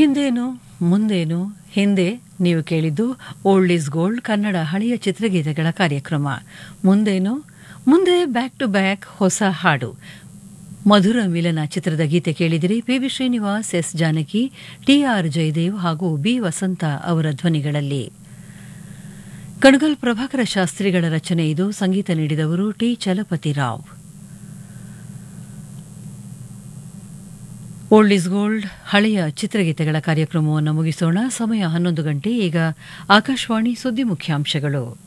ಹಿಂದೇನು ಮುಂದೇನು ಹಿಂದೆ ನೀವು ಕೇಳಿದ್ದು ಓಲ್ಡ್ ಈಸ್ ಗೋಲ್ಡ್ ಕನ್ನಡ ಹಳೆಯ ಚಿತ್ರಗೀತೆಗಳ ಕಾರ್ಯಕ್ರಮ ಮುಂದೇನು ಮುಂದೆ ಬ್ಯಾಕ್ ಟು ಬ್ಯಾಕ್ ಹೊಸ ಹಾಡು ಮಧುರ ಮಿಲನ ಚಿತ್ರದ ಗೀತೆ ಕೇಳಿದಿರಿ P V Srinivas S Janaki T R Jayadev ಹಾಗೂ ಬಿ ವಸಂತ ಅವರ ಧ್ವನಿಗಳಲ್ಲಿ ಕಣಗಲ್ ಪ್ರಭಾಕರ ಶಾಸ್ತ್ರಿಗಳ ರಚನೆ ಇದು ಸಂಗೀತ ನೀಡಿದವರು T Chalapathi Rao old is gold ಹಳೆಯ ಚಿತ್ರಗೀತೆಗಳ ಕಾರ್ಯಕ್ರಮವನ್ನು ಮುಗಿಸೋಣ ಸಮಯ ಹನ್ನೊಂದು ಗಂಟೆ ಈಗ ಆಕಾಶವಾಣಿ ಸುದ್ದಿ ಮುಖ್ಯಾಂಶಗಳು